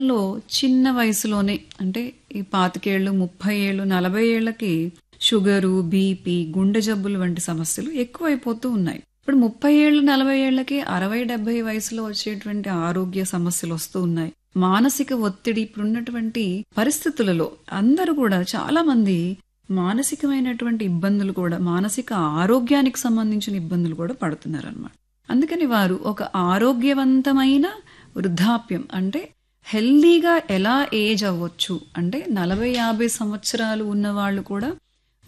లో చిన్న వయసులోనే అంటే ఈ పాతికేళ్ళు ముప్పై ఏళ్ళు నలభై ఏళ్లకి షుగరు బీపీ గుండె జబ్బులు వంటి సమస్యలు ఎక్కువైపోతూ ఉన్నాయి ఇప్పుడు ముప్పై ఏళ్ళు నలభై ఏళ్లకి అరవై డెబ్బై వయసులో వచ్చేటువంటి ఆరోగ్య సమస్యలు వస్తూ ఉన్నాయి మానసిక ఒత్తిడి ఇప్పుడున్నటువంటి పరిస్థితులలో అందరూ కూడా చాలా మంది మానసికమైనటువంటి ఇబ్బందులు కూడా మానసిక ఆరోగ్యానికి సంబంధించిన ఇబ్బందులు కూడా పడుతున్నారు అనమాట అందుకని వారు ఒక ఆరోగ్యవంతమైన వృద్ధాప్యం అంటే హెల్దీగా ఎలా ఏజ్ అవ్వచ్చు అంటే నలభై యాభై సంవత్సరాలు ఉన్న వాళ్ళు కూడా